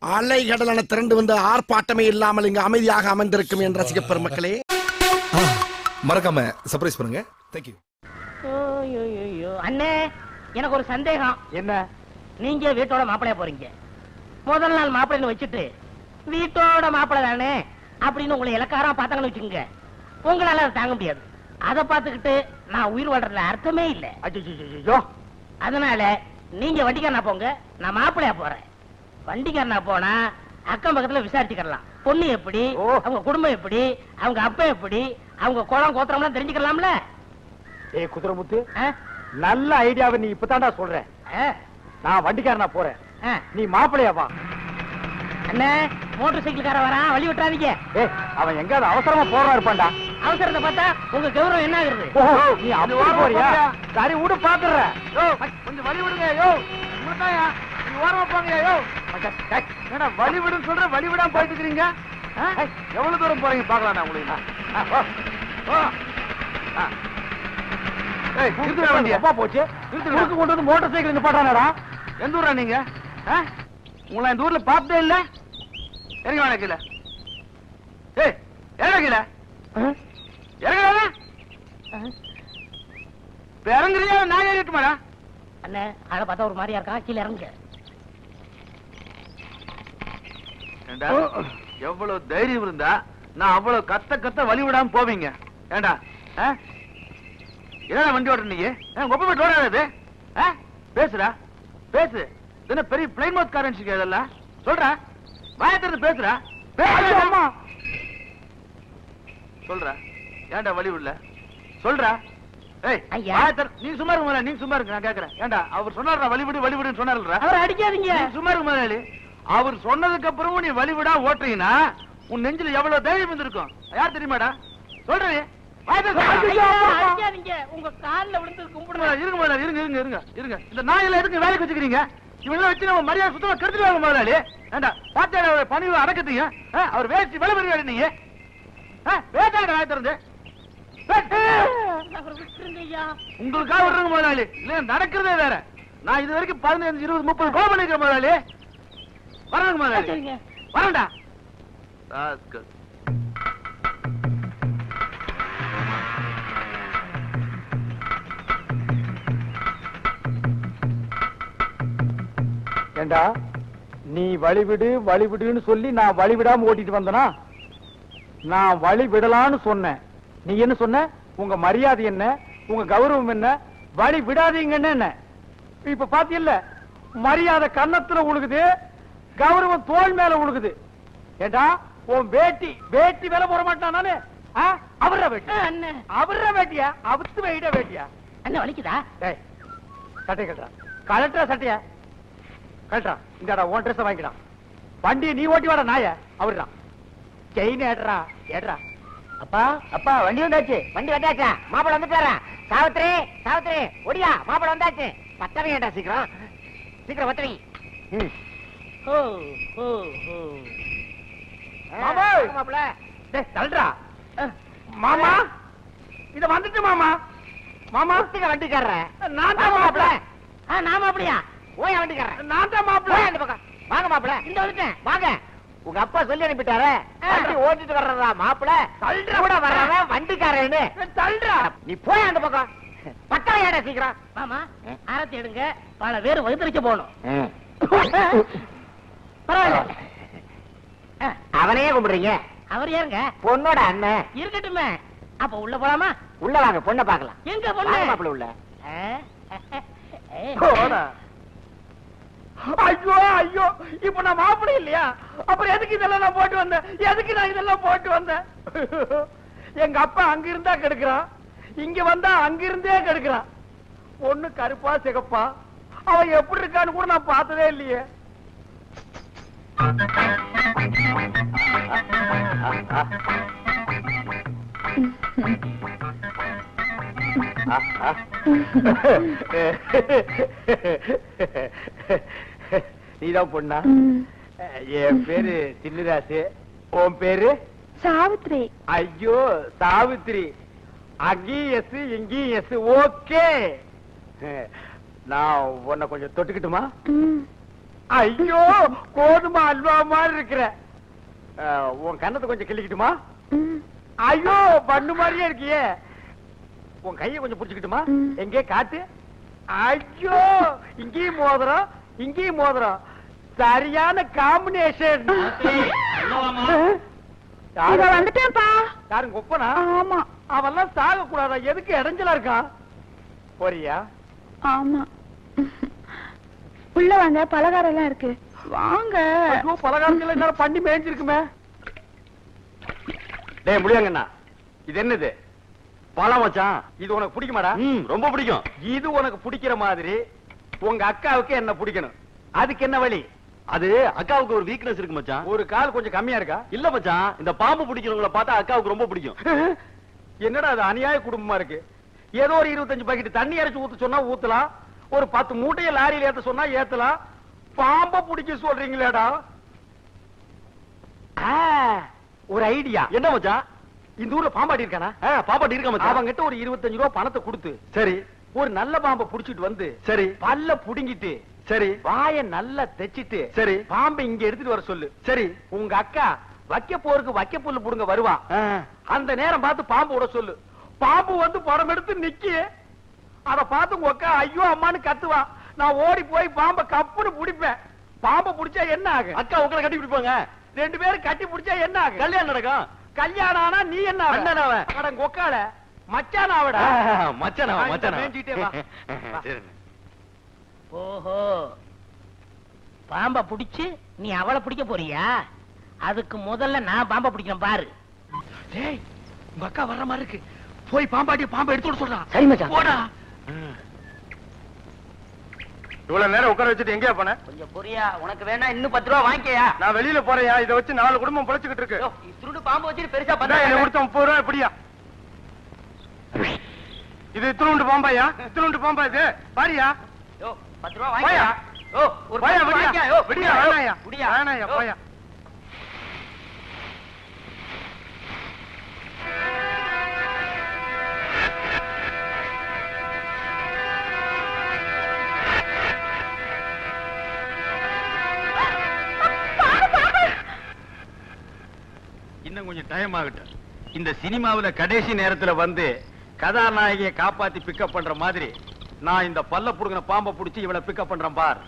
அலை கடலான திரண்டு வந்து ஆர்ப்பாட்டமே இல்லாமல் இங்கு அமைதியாக அமைந்திருக்கும் என் ரசிக பெருமக்களே மறக்காம சர்ப்ரைஸ் பண்ணுங்க தேங்க்யூ ஐயோ அண்ணே எனக்கு ஒரு சந்தேகம் என்ன நீங்க வீட்டோட மாப்பிளைய போறீங்க முதல் நாள் மாப்பிள்ளைன்னு வச்சுட்டு வீட்டோட மாப்பிள்ளை தானே அப்படின்னு உங்களை இலக்காரமா பார்த்தாங்கன்னு வச்சுக்கோங்க உங்களால அதை தாங்க முடியாது அதை பார்த்துக்கிட்டு நான் உயிர் வாழ்றதுல அர்த்தமே இல்லை ஐயோ அதனால நீங்க வண்டிக்காரனா போங்க நான் மாப்பிள்ளையா போறேன் வண்டிக்காரனா போனா அக்கம் பக்கத்துல விசாரிச்சுக்கலாம் பொண்ணு எப்படி ஓ. அவங்க குடும்பம் எப்படி அவங்க அப்பா எப்படி அவங்க குளம் கோத்திரம்லாம் தெரிஞ்சுக்கலாம்ல ஏய் குதிரமுத்து ஆ? நல்ல ஐடியாவை நீ இப்பதான்டா சொல்ற ஆ? நான் வண்டிக்காரனா போறேன் ஆ. நீ மாப்பிளையா வா அண்ணே மோட்டார் சைக்கிள்கார வரான் வழி விட்டுறாதீங்க ஏய் அவன் எங்கயாவது அவசரமா போறா இருப்பான்டா அவசரத்தை பார்த்தா உங்க கௌரவம் என்ன ஆகுறது ஓஹோ நீ அப்படி போறியா சரி விடு பாத்துறேன் கொஞ்சம் வழி விடுங்க யோ உங்களுதாயா நீ ஓரமா போங்க யோ ஏடா வழி விடுன்னு சொல்ற வழி விடாம போயிட்டு இருக்கீங்க எவ்வளவு தூரம் போறீங்க பாக்கலாம் உங்களுக்கு ஆ, வா. வா. ஆ. ஏய், நிறுத்துடா வண்டியை. குறுக்கு கொண்டு வந்து மோட்டார் சைக்கிள் நிப்பாட்டானடா எந்த ஊரா நீங்க ஆ? உங்களை இந்த ஊர்ல பார்த்ததே இல்ல இறங்கி வாங்க கீழே ஏய் இறங்க கீழே இறங்குறாங்க இப்ப இறங்குறியா நான் ஏறிட்டுமாடா அண்ணே ஆளை பார்த்தா ஒரு மாதிரியா இருக்கான் கீழே இறங்குங்க ஏண்டா எவ்வளவு தைரியம் இருந்தா நான் அவ்வளவு கத்த கத்த வழி விடாம போவீங்க ஏண்டா ஆ? என்னடா வண்டி ஓட்டுற நீ ஒப்ப போட்டு ஓடாது பேசுடா பேசு இது என்ன பெரிய பிளைன் மவுத் காரன்ஸ் இதெல்லாம் சொல்றா வாயத்திறது பேசுடா பேசுடா சொல்றா ஏன்டா வழி விடல சொல்றா ஏய் ஐயா. வாயத்திற நீ சும்மா இருக்க முதல்ல, நீ சும்மா இருக்க நான் கேக்குறேன் ஏன்டா அவர் சொன்னாரா வழி விடு வழி விடுன்னு சொன்னார்லடா அவரை அடிக்காதீங்க நீ சும்மா இருக்க முதலாளி அவர் சொன்னதுக்கு அப்புறமும் நீ வழி விடா ஓட்டுறீங்கன்னா உன் நெஞ்சில எவ்வளவு தைரியம் இருந்திருக்கும் யார் தெரியுமாடா சொல்றேன் ஐயா, அடிக்காதீங்க உங்க கால்ல விழுந்து கும்பிடுங்க இருங்க முதலாளி இருங்க இருங்க இருங்க இருங்க இந்த நாயில எதுக்கு வேலைக்கு வச்சுக்கிறீங்க இவெல்லாம் வச்சு நம்ம மரியாதை சுத்தமா கெடுத்துடுவாங்க முதலாளி ஏண்டா பாத்தியா அவர் பணிவு அடக்கத்தீங்க ஆ, அவர் வேஸ்ட் வேலை பெறுவாரு நீங்க வேட்டாங்க வாய் திறந்து அவரை விட்டுருங்க ஐயா உங்களுக்காக விடுறேங்க முதலாளி இல்ல நடக்கிறதே வேற நான் இது வரைக்கும் பதினஞ்சு இருபது முப்பது கோல் பண்ணிருக்கேன் முதலாளி வரேங்க முதலாளி சரிங்க. வரேன்டா ஏண்டா நீ வழிவிடு வழிவிடுன்னு சொல்லி நான் வழிவிடாம ஓட்டிட்டு வந்தனா நான் வழி விடலான்னு சொன்னேன் நீ என்ன சொன்ன உங்க மரியாதை என்ன உங்க கௌரவம் என்ன வழி விடாதீங்கன்னு என்ன இப்ப பாத்தியல்ல மரியாதை கன்னத்துல உழுகுது கௌரவம் தோல் மேல உழுகுது ஏண்டா உன் வேட்டி வேட்டி மேல போட மாட்டான் நானு ஆ? அவர்ற வேட்டி அண்ணே அவர்ற வேட்டியா அவுத்து வைட வேட்டியா அண்ணே வலிக்குதா டேய் சட்டை கட்டுறா கலட்டுறா சட்டைய கலட்டுறா இந்தாடா உன் ட்ரெஸ் வாங்கிடா வண்டியை நீ ஓட்டி வாடா நாய அவர்டா செயின் ஏடுறா ஏடுறா அப்பா அப்பா வண்டி வந்தாச்சு வண்டி வந்தாச்சா மாப்பிள வந்துட்டாரா சாவித்திரி சாவித்திரி ஒடியா மாப்பிள வந்தாச்சு பத்தனை ஏட்டா சீக்கிரம் சீக்கிரம் பத்தனை ஓ ஓ ஓ மாமா! மாப்பிள டேய் தள்ளுடா மாமா இத வந்துட்டு மாமா மாமா வண்டிக்காரன் நான் தான் மாப்பிள ஆ நான் மாப்பிளையா ஓய் வண்டிக்காரன் நான் தான் மாப்பிள போய் அந்த பக்கம் வாங்க மாப்பிள இந்த வந்துட்டேன் வாங்க உங்க அப்பா சொல்லி அனுப்பிட்டாரே வண்டி ஓட்டிட்டு வர்றதா மாப்பிள தள்ளுடா. கூட வர்றவன் வண்டிக்காரன்னு தள்ளுடா நீ போய் அந்த பக்கம் பக்கம் ஏட சீக்கிரம் மாமா ஆரத்தி எடுங்க பல பேர் வகுத்தரிக்க போகணும் பரவாயில்ல அவனையே கும்பிடுறீங்க அவர் ஏறுங்க பொண்ணோட அண்ணன் இருக்கட்டுமே அப்ப உள்ள போலாமா உள்ள வாங்க பொண்ணை பார்க்கலாம் எங்க வாங்க பொண்ணு மாப்பிள்ள உள்ள ஆ? ஏய். போடா. ஐயோ ஐயோ இப்ப நான் மாப்பிள்ளை இல்லையா அப்புறம் எதுக்கு இதெல்லாம் நான் போட்டு வந்தேன் எதுக்கு நான் இதெல்லாம் போட்டு வந்தேன் எங்க அப்பா அங்க இருந்தா கெடுக்கிறான் இங்க வந்தா அங்க இருந்தே கெடுக்கிறான் பொண்ணு கருப்பா சிகப்பா அவன் எப்படி இருக்கான்னு கூட நான் பார்த்ததே இல்லையே நீதான் பொண்ணா என் பேரு சின்னராசு உன் பேரு சாவித்ரி ஐயோ சாவித்ரி அங்கேயும் எஸ் இங்கேயும் எஸ் ஓகே நான் உன்னை கொஞ்சம் தொட்டுக்கிட்டுமா ம். ஐயோ கோதுமை அல்வா மாதிரி இருக்கிற அஹ், உன் கண்ணத்தை கொஞ்சம் கிள்ளிக்கிட்டுமா ஐயோ பண்ணு மாதிரியே இருக்கியே உன் கையை கொஞ்சம் புடிச்சுக்கிட்டுமா எங்கே காட்டு ஐயோ இங்கேயும் மோதிரம் இங்கேயும் மோதிரம் சரியான காம்பினேஷன் இத வந்துட்டேன்ப்பா யாரும் கொப்பனா ஆமா அவெல்லாம் சாக கூடாதா எதுக்கு இடைஞ்சலா இருக்கான் போறியா ஆமா உள்ள வாங்க பலகாரம் எல்லாம் இருக்கு வாங்க ஐயோ பலகாரங்கள் என்ன பண்ணி மேய்ஞ்சிருக்குமே டேய் முடியாங்கண்ணா இது என்னது பழம் மச்சான் இது உனக்கு பிடிக்குமாடா ரொம்ப பிடிக்கும் இது உனக்கு பிடிக்கிற மாதிரி உங்க அக்காவுக்கு என்ன பிடிக்கணும் அதுக்கு என்ன வழி அது அக்காவுக்கு ஒரு வீக்னஸ் இருக்கு மச்சான் ஒரு கால் கொஞ்சம் கம்மியா இருக்கா இல்ல மச்சான் இந்த பாம்பு பிடிக்கிறவங்கள பார்த்தா அக்காவுக்கு ரொம்ப பிடிக்கும் என்னடா அது அநியாய குடும்பமா இருக்கு ஏதோ ஒரு இருபத்தஞ்சு பாக்கெட் தண்ணி அரைச்சு ஊத்த சொன்னா ஊத்தலாம் ஒரு பத்து மூட்டையை லாரியில ஏத்த சொன்னா ஏத்தலாம் பாம்ப பிடிக்க சொல்றீங்களேடா ஆ, ஒரு ஐடியா என்ன மச்சான் இந்த ஊர்ல பாம்பாடி இருக்கானா ஆ, பாப்பாட்டி இருக்க மச்சான் அவங்கிட்ட ஒரு இருபத்தஞ்சு ரூபா பணத்தை கொடுத்து சரி ஒரு நல்ல பாம்பை புடிச்சிட்டு வந்து சரி பல்ல புடுங்கிட்டு சரி வாய நல்லா தைச்சிட்டு சரி பாம்பை இங்க எடுத்துட்டு வர சொல்லு சரி உங்க அக்கா வைக்க போருக்கு வைக்க புல்லு புடுங்க வருவா ஆ, அந்த நேரம் பார்த்து பாம்பு விட சொல்லு பாம்பு வந்து படம் எடுத்து நிக்கி அத பார்த்து உங்க அக்கா ஐயோ அம்மான்னு கத்துவா நான் ஓடி போய் பாம்பை கப்புன்னு புடிப்பேன் பாம்பை புடிச்சா என்ன ஆகும் அக்கா உங்களை கட்டி பிடிப்பாங்க ரெண்டு பேரும் கட்டி புடிச்சா என்ன ஆகும் கல்யாணம் நடக்கும் கல்யாணம் ஆனா நீ என்ன ஆவ? அண்ணன் அவன். அட கொக்கால மச்சான் அவடா ஆ, மச்சானவா வாங்கி மச்சானவா மேய்ஞ்சிட்டே வா. வா. சரி. ஓஹோ பாம்ப புடிச்சு நீ அவளை பிடிக்க போறியா அதுக்கு முதல்ல நான் பாம்ப பிடிக்கிறேன் பாரு டேய் உங்க அக்கா வர்ற மாதிரி இருக்கு போய் பாம்பாட்டி பாம்பை எடுத்து விட சொல்றான் சரி மச்சான். போடா இவ்வளவு நேரம் உட்கார வச்சுட்டு எங்கேயா போன கொஞ்சம் புரியா உனக்கு வேணா இன்னும் பத்து ரூபா வாங்கிக்கயா நான் வெளியில போறேயா இதை வச்சு நாலு குடும்பம் பொழைச்சுக்கிட்டு இருக்கு திருடு பாம்பு வச்சுட்டு பெருசா இந்தா, என்னை கொடுத்த முப்பது ரூபா எப்படியா இது இத்தினுண்டு பாம்பாயா இத்தினுண்டு பாம்பா இது பாரியா யோ பத்து ரூபா போயா. வாங்கிக்கயா யோ ஒரு போயா பத்து விடியா வாங்கிக்கயா யோ விடியா வேணாயா விடியா வேணாயா யோ. போயா இன்னும் கொஞ்சம் டைம் ஆகட்டும் இந்த சினிமாவுல கடைசி நேரத்துல வந்து கதாநாயகியை காப்பாத்தி பிக்கப் பண்ற மாதிரி நான் இந்த பல்ல புடுங்கின பாம்பை புடிச்சு இவளை பிக்கப் பண்றேன் பார்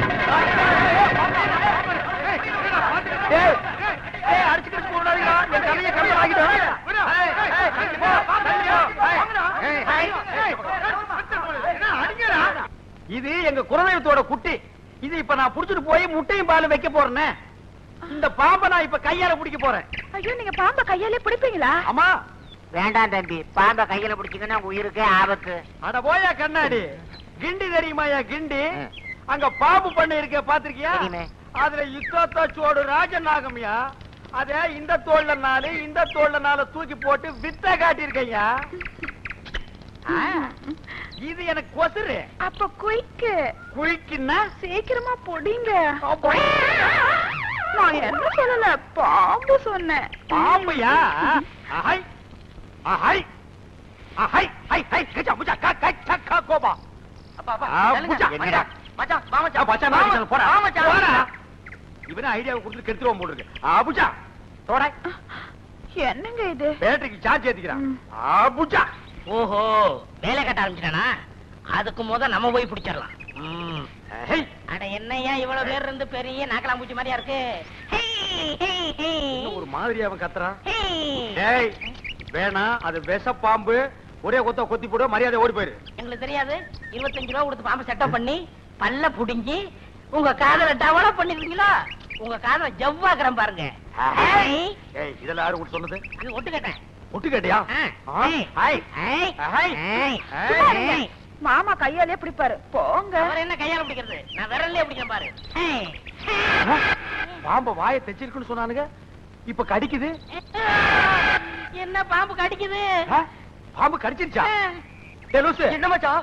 இது எங்க குலதெய்வத்தோட குட்டி இது இப்ப நான் புடிச்சிட்டு போய் முட்டையும் பாலும் வைக்க போறேன் இந்த பாம்பை நான் இப்ப கையால பிடிக்க போறேன் ஐயோ நீங்க பாம்ப கையாலே பிடிப்பீங்களா ஆமா வேண்டாம் தம்பி பாம்பை கையில பிடிச்சிங்கன்னா உங்க உயிருக்கு ஆபத்து அட போயா கண்ணாடி கிண்டி தெரியுமாயா கிண்டி அங்க பாம்பு பண்ணை இருக்க பாத்திருக்கியா தெரியுமே. அதுல யுத்தத்தா சோடு ராஜநாகம்யா அத இந்த தோல்ல நாலு இந்த தோல்ல நாலு தூக்கி போட்டு வித்த காட்டியிருக்கையா இது எனக்கு கொசுரு அப்ப குயிக்கு குழிக்குன்னா சீக்கிரமா பொடிங்க நான் என்ன சொல்லல பாம்பு சொன்னேன் பாம்பையா அஹை அஹை அஹை ஹை ஹை கச்சா முச்சா கா கா கா கா கோபா அப்பா அப்பா ஆ, சொல்லுங்க. புஜா, என்னடா மச்சான் வா ஆ, மச்சான் பச்சை வா, நாய் சொல்லு, போடா. வா மச்சான் போடா. இவனே ஐடியாவை கொடுத்து கெடுத்துருவோம் போல இருக்கு அபுஜா தோட என்னங்க இது பேட்டரிக்கு சார்ஜ் ஏத்திக்கிறான் ம். அபுஜா ஓஹோ வேலை கட்ட ஆரம்பிச்சிட்டானா அதுக்கு முத நம்ம போய் பிடிச்சிடலாம் ம். ஹை அட என்னய்யா இவ்வளவு பேர் இருந்து பெரிய நாக்கலாம் பூச்சி மாதிரியா இருக்கு ஹே, ஹே, ஹே. இன்னும் ஒரு மாதிரி அவன் கத்துறான் ஹே. டேய் வேணாம் அது விஷ பாம்பு ஒரே கொத்த கொத்தி போடு மரியாதை ஓடி போயிரு எங்களுக்கு தெரியாது இருபத்தஞ்சு ரூபா கொடுத்து பாம்பு செட்டப் பண்ணி பல்ல புடுங்கி உங்க காதல டெவலப் பண்ணிருக்கீங்களா உங்க காதல ஜவ்வாக்குறேன் பாருங்க ஹை. ஏய் இதெல்லாம் யாரு கூட சொன்னது அது ஒட்டு கேட்டேன் ஒட்டு கேட்டியா ஆ. ஆ, ஹை. ஹை ஹை. ஹை. ஹை. சும்மா ஹை. இருங்க. மாமா கையாலே பிடிப்பாரு போங்க அவர் என்ன கையால பிடிக்கிறது நான் விரல்லே பிடிக்கிறேன் பாரு ஹை. ஆ, பாம்பை வாயை தைச்சிருக்குன்னு சொன்னானுங்க இப்ப கடிக்குது என்ன பாம்பு கடிக்குது ஆ, பாம்பு கடிச்சிருச்சா ஏய், லூசு. என்ன மச்சான்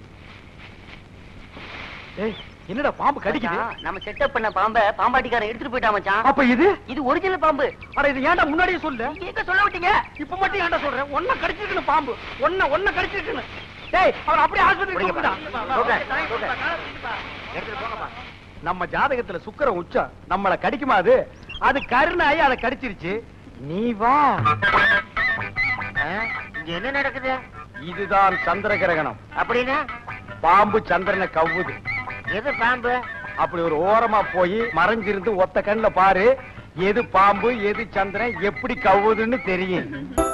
ஏய், என்னடா பாம்பு கடிக்குது மச்சான், நம்ம செட்டப் பண்ண பாம்பை பாம்பாட்டிக்காரன் எடுத்துட்டு போயிட்டான் மச்சான் அப்ப இது இது ஒரிஜினல் பாம்பு அட இது ஏன்டா முன்னாடியே சொல்லு நீங்க எங்க சொல்ல விட்டீங்க இப்ப மட்டும் ஏன்டா சொல்றேன் ஒன்ன கடிச்சிருக்கணும் பாம்பு ஒன்ன ஒன்ன கடிச்சிருக்கணும் டேய் அவர் அப்படியே ஆஸ்பத்திரி விடுங்கப்பா. கூப்பிடா ஓகே, ஓகே. எடுத்துட்டு போங்கப்பா நம்ம ஜாதகத்துல சுக்கிர உச்சம் நம்மள கடிக்குமா அது அது கருணாயி அதை கடிச்சிருச்சு நீ வா ஆ, இங்க என்ன நடக்குது இதுதான் சந்திர கிரகணம் அப்படின்னா பாம்பு சந்திரனை கவ்வுது எது பாம்பு அப்படி ஒரு ஓரமா போய் மறைஞ்சிருந்து ஒத்த கண்ணுல பாரு எது பாம்பு எது சந்திரன் எப்படி கவ்வுதுன்னு தெரியும்